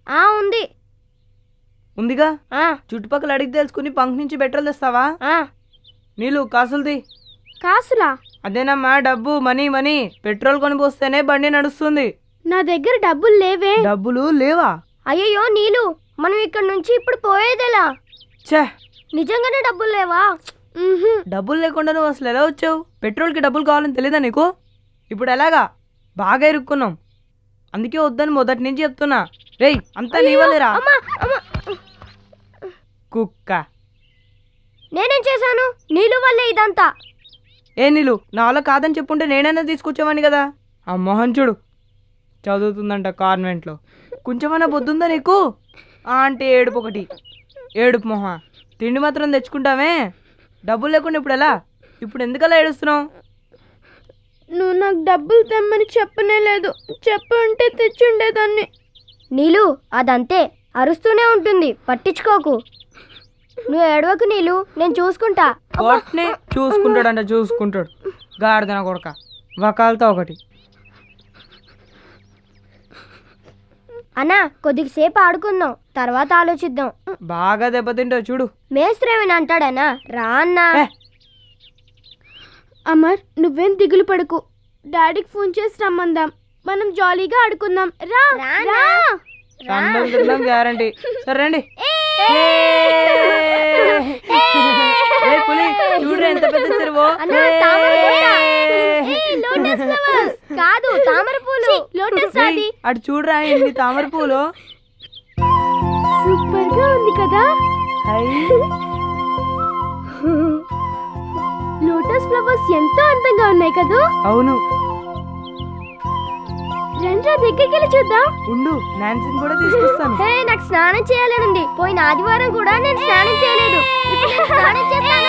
ఆ ఉంది ఉందిగా ఆ చుట్టుపక్కల అడిగి తెలుసుకుని పంక్ నుంచి పెట్రోల్ తెస్తావా ఆ నీళ్ళు కాసులది కాసులా అదేనమ్మా డబ్బు మనీ మనీ పెట్రోల్ కొని పోస్తేనే బండి నడుస్తుంది నా దగ్గర డబ్బులు లేవే డబ్బులు లేవా అయ్యయ్యో నీలు మనం ఇక్కడ నుంచి ఇప్పుడు పోయేదెలా ఛే నిజంగానే డబ్బులు లేవా ఉహుం. డబ్బులు లేకుండా నువ్వు అసలు ఎలా వచ్చావు పెట్రోల్కి డబ్బులు కావాలని తెలీదా నీకు ఇప్పుడు ఎలాగా బాగా ఇరుక్కున్నాం అందుకే వద్దని మొదటి నుంచి చెప్తున్నా రేయ్ అంతా నీవలేరా అమ్మా అమ్మా కుక్క నేనేం చేశాను నీలు వల్లే ఇదంతా ఏ నీళ్ళు నా వల్ల కాదని చెప్పుంటే నేనైనా తీసుకొచ్చేవాని కదా ఆ మొహం చూడు చదువుతుందంట కాన్వెంట్లో కొంచెమైనా బొద్దుందా నీకు ఆ అంటే ఏడుపు ఒకటి ఏడుపు మొహ తిండి మాత్రం తెచ్చుకుంటామే డబ్బులు లేకుండా ఇప్పుడు ఎలా ఇప్పుడు ఎందుకలా ఏడుస్తున్నావు నువ్వు నాకు డబ్బులు తెమ్మని చెప్పనే లేదు చెప్పు ఉంటే తెచ్చుండేదాన్ని నీలు అదంతే అరుస్తూనే ఉంటుంది పట్టించుకోకు నువ్వు ఏడవకు నీలు నేను చూసుకుంటా వాటిని చూసుకుంటాడంట చూసుకుంటాడు గాడిదన కొడక వకాలతో ఒకటి అన్నా కొద్దిసేపు ఆడుకుందాం తర్వాత ఆలోచిద్దాం బాగా దెబ్బతింటావు చూడు మేస్త్రేమని అంటాడనా రా అన్నా ఏ. అమర్ నువ్వేం దిగులు పడుకు డాడీకి ఫోన్ చేసి రమ్మందాం మనం జాలీగా ఆడుకుందాం రా రా రండం తిన్నాం గ్యారంటీ సరే రండి ఏ పులి చూడు ఎంత పెద్ద చెరువు అన్నా, తామర పూల. ఏయ్, లోటస్ ఫ్లవర్స్. కాదు తామర పూలు లోటస్ రాది అటు చూడరా ఎన్ని తామర పూలు సూపర్ గా ఉంది కదా హై. లోటస్ ఫ్లవర్స్ ఎంతో అందంగా ఉన్నాయి కదా అవును రండ్రా దగ్గరికి వెళ్ళి చూద్దాం ఉండు నాన్సీని కూడా తీసుకొస్తాను హే నాకు స్నానం చేయాలని ఉంది పోయిన ఆదివారం కూడా నేను స్నానం చేయలేదు ఇప్పుడు నేను స్నానం చేస్తాను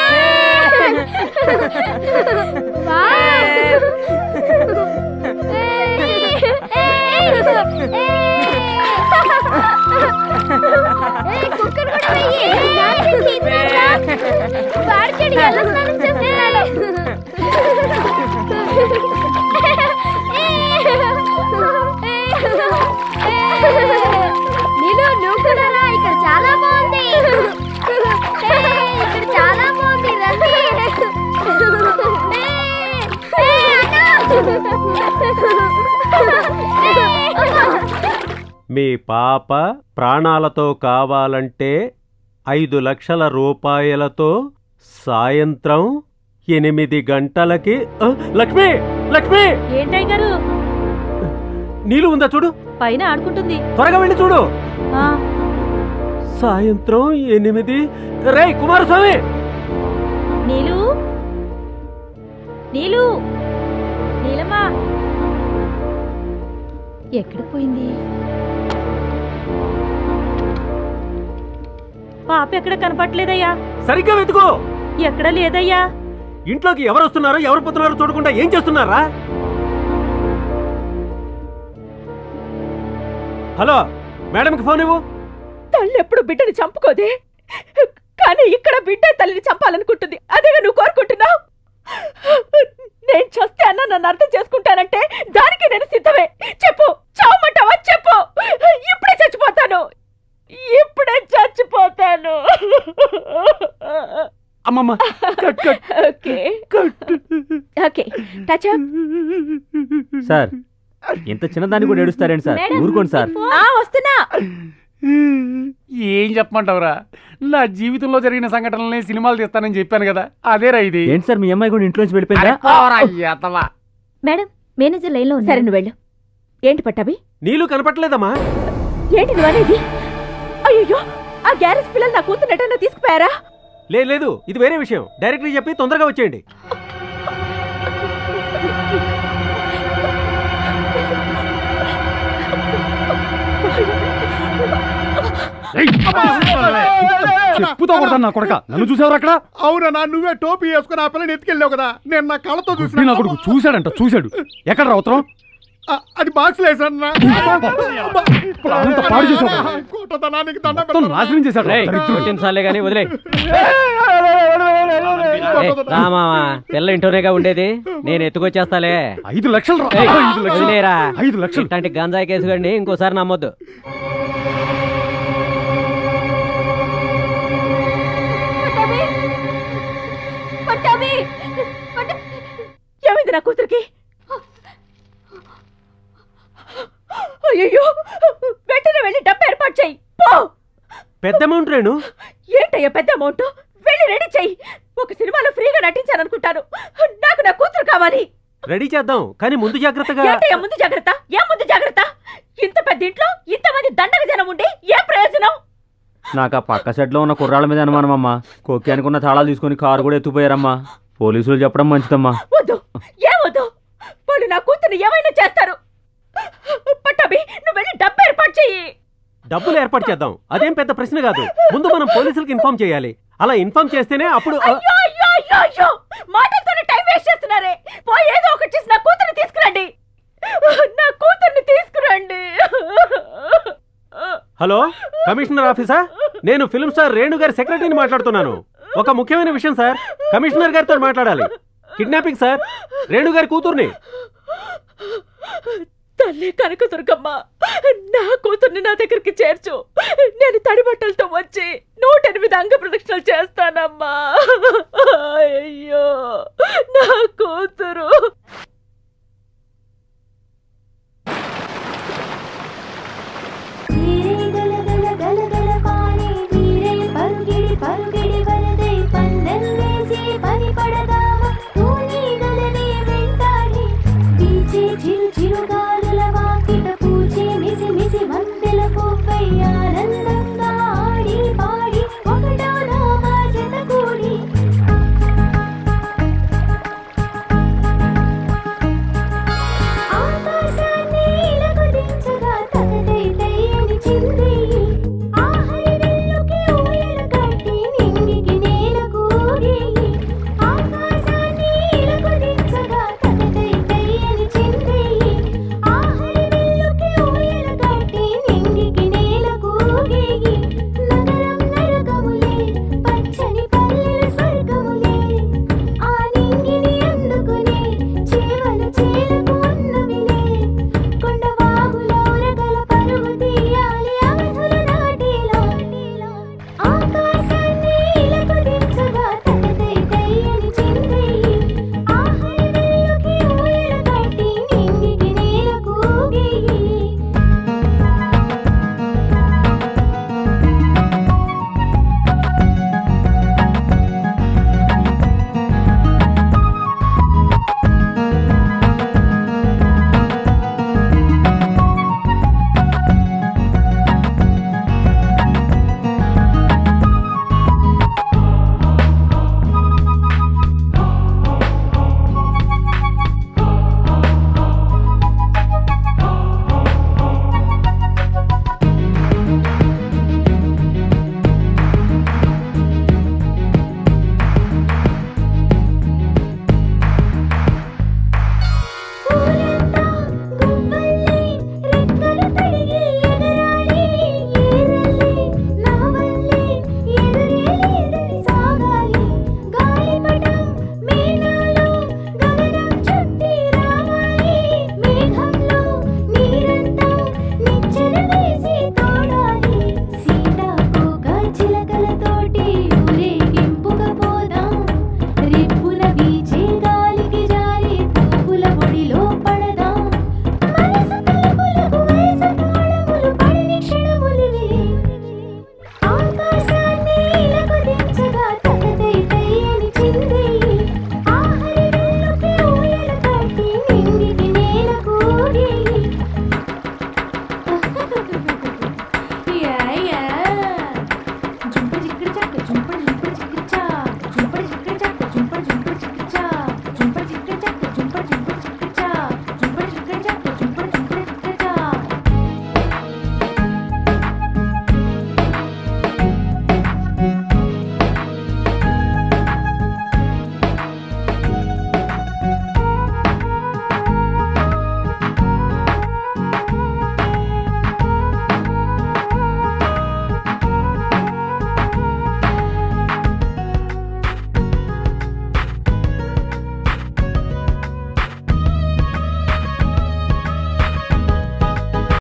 వావ్. ఏయ్, కుక్కను కూడా వెయ్యి. నాన్న తీసుకురా. వాడికి ఎలా స్నానం చేస్తున్నాడు నీలు నువ్వు కూడా రా ఇక్కడ చాలా బాగుంది ఏయ్, ఇక్కడ చాలా బాగుంది రండి ఏయ్, ఏయ్, అన్నా. మీ పాప ప్రాణాలతో కావాలంటే ఐదు లక్షల రూపాయలతో సాయంత్రం ఎనిమిది గంటలకి ఆ, లక్ష్మి లక్ష్మి ఏంటయ్య గారు నీళ్ళు ఉందా చూడు పైన ఆడుకుంటుంది త్వరగా వెళ్ళి చూడు ఆ, సాయంత్రం ఎనిమిది రేయ్ కుమారస్వామి నీలు నీలు నీలమ్మా ఎక్కడికి పోయింది పాప ఎక్కడ కనపట్లేదయ్యా సరిగ్గా వెతుకో ఎక్కడ లేదయ్యా ఇంట్లోకి ఎవరు వస్తున్నారో ఎవరు పోతున్నారో చూడకుండా ఏం చేస్తున్నారా హలో మేడంకి ఫోన్ ఇవ్వు తల్లి ఎప్పుడు బిడ్డని చంపుకోదే కానీ ఇక్కడ బిడ్డ తల్లిని చంపాలనుకుంటుంది అదేగా నువ్వు కోరుకుంటున్నావు నేను చస్తే అన్న నన్ను అర్థం చేసుకుంటానంటే దానికి నేను సిద్ధమే చెప్పు చావమంటావా చెప్పు ఇప్పుడే చచ్చిపోతాను ఇప్పుడే చచ్చిపోతాను అమ్మమ్మ cut cut okay okay touch up. Sir ఇంత చిన్నదాన్ని కూడా ఏడుస్తారేంటి సార్ మేడం, ఊరుకోండి సార్ ఆ వస్తున్నా ఏం చెప్పమంటావురా నా జీవితంలో జరిగిన సంఘటనల్ని సినిమాలు తీస్తానని చెప్పాను కదా అదేరా ఇది ఏంటి సార్ మీ అమ్మాయి కూడా ఇంట్లోంచి వెళ్ళిపోయిందా అరే పోరా, ఎతవా. మేడం మేనేజర్ లైన్లో సరే ఉన్నారు నువ్వు వెళ్ళు ఏంటి పట్టాభి నీళ్ళు కనపట్లేదమ్మా ఏంటి నువ్వు అనేది అయ్యో ఆ గ్యారేజ్ పిల్లలు నా కూతురు ఎటన్నా తీసుకుపోయారా లేదు లేదు ఇది వేరే విషయం డైరెక్ట్గా చెప్పి తొందరగా వచ్చేయండి చెప్పుతో కొడతాను నా కొడక నన్ను చూసావు అక్కడ అవునా నువ్వే టోపీ వేసుకుని ఆ పిల్లని ఎత్తుకెళ్ళావు కదా నేను నా కళ్ళతో నా చూసిన కొడుకు చూశాడంట చూశాడు ఎక్కడ రావుతాం అది బాక్స్ లేసన్నా అంతా పాడు చేసావు కదా. కూటతనానికి దండం మొత్తం నాశనం చేశాడు దరిద్రుడు. సార్లే కానీ వదిలే పెడతాను. రామావా పిల్ల ఇంటోనేగా ఉండేది నేను ఎత్తుకొచ్చేస్తాలే ఐదు లక్షలు రా. ఏయ్, ఐదు లక్షలు వదిలేరా ఐదు లక్షలు ఇట్లాంటి గంజాయి కేసు గండి ఇంకోసారి నమ్మొద్దు ఏమైంది నా కూతురికి అయ్యో వెంటనే వెళ్ళి డబ్బు ఏర్పాటు చెయ్యి పో పెద్ద అమౌంట్ రేణు ఏంటయ్యా పెద్ద అమౌంట్ వెళ్ళి రెడీ చెయ్యి ఒక సినిమాలో ఫ్రీగా నటించాలనుకుంటాను నాకు నా కూతురు కావాలి రెడీ చేద్దాం కానీ ముందు జాగ్రత్తగా ఏంటయ్యా ముందు జాగ్రత్త ఏ ముందు జాగ్రత్త ఇంత పెద్ద ఇంట్లో ఇంతమంది దండగ జనం ఉండి ఏ ప్రయోజనం నాకు ఆ పక్క సెట్లో ఉన్న కుర్రాళ్ళ మీద అనుమానం అమ్మా కొక్కి అనుకున్న తాళాలు తీసుకొని కారు కూడా ఎత్తుపోయారమ్మా పోలీసులు చెప్పడం మంచిదమ్మా వద్దు ఏం వద్దు వాళ్ళు నా కూతుర్ని ఏమైనా చేస్తారు పట్టాభి నువ్వు వెళ్ళి డబ్బు ఏర్పాటు చెయ్యి డబ్బులు ఏర్పాటు చేద్దాం అదేం పెద్ద ప్రశ్న కాదు ముందు మనం పోలీసులకు ఇన్ఫార్మ్ చేయాలి అలా ఇన్ఫార్మ్ చేస్తేనే అప్పుడు ఆ, అయ్యో అయ్యో అయ్యో అయ్యో మాటలతోనే టైం వేస్ట్ చేస్తున్నారే పోయి ఏదో ఒకటి చేసి నా కూతుర్ని తీసుకురండి నా కూతుర్ని తీసుకురండి హలో కమిషనర్ ఆఫీసా నేను ఫిల్మ్ స్టార్ రేణు గారి సెక్రటరీని మాట్లాడుతున్నాను ఒక ముఖ్యమైన విషయం సార్ కమిషనర్ గారితో మాట్లాడాలి కిడ్నాపింగ్ సార్ రేణు గారి కూతుర్ని తల్లి కనక దుర్గమ్మ నా కూతుర్ని నా దగ్గరికి చేర్చు నేను తడి బట్టలతో వచ్చి నూట ఎనిమిది అంగ ప్రదక్షిణలు చేస్తానమ్మా అయ్యో నా కూతురు